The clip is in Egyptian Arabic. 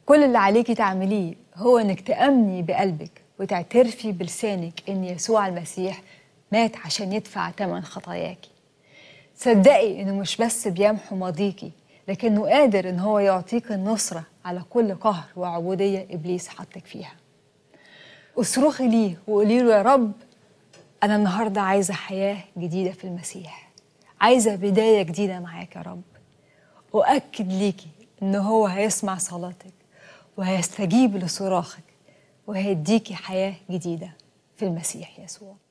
كل اللي عليكي تعمليه هو انك تأمني بقلبك وتعترفي بلسانك ان يسوع المسيح مات عشان يدفع ثمن خطاياكي صدقي انه مش بس بيمحو ماضيكي لكنه قادر ان هو يعطيك النصرة على كل قهر وعبودية ابليس حطك فيها اصرخي ليه وقولي له يا رب انا النهارده عايزة حياة جديدة في المسيح عايزة بداية جديدة معاك يا رب وأكد ليكي إن هو هيسمع صلاتك وهيستجيب لصراخك وهيديكي حياة جديدة في المسيح يسوع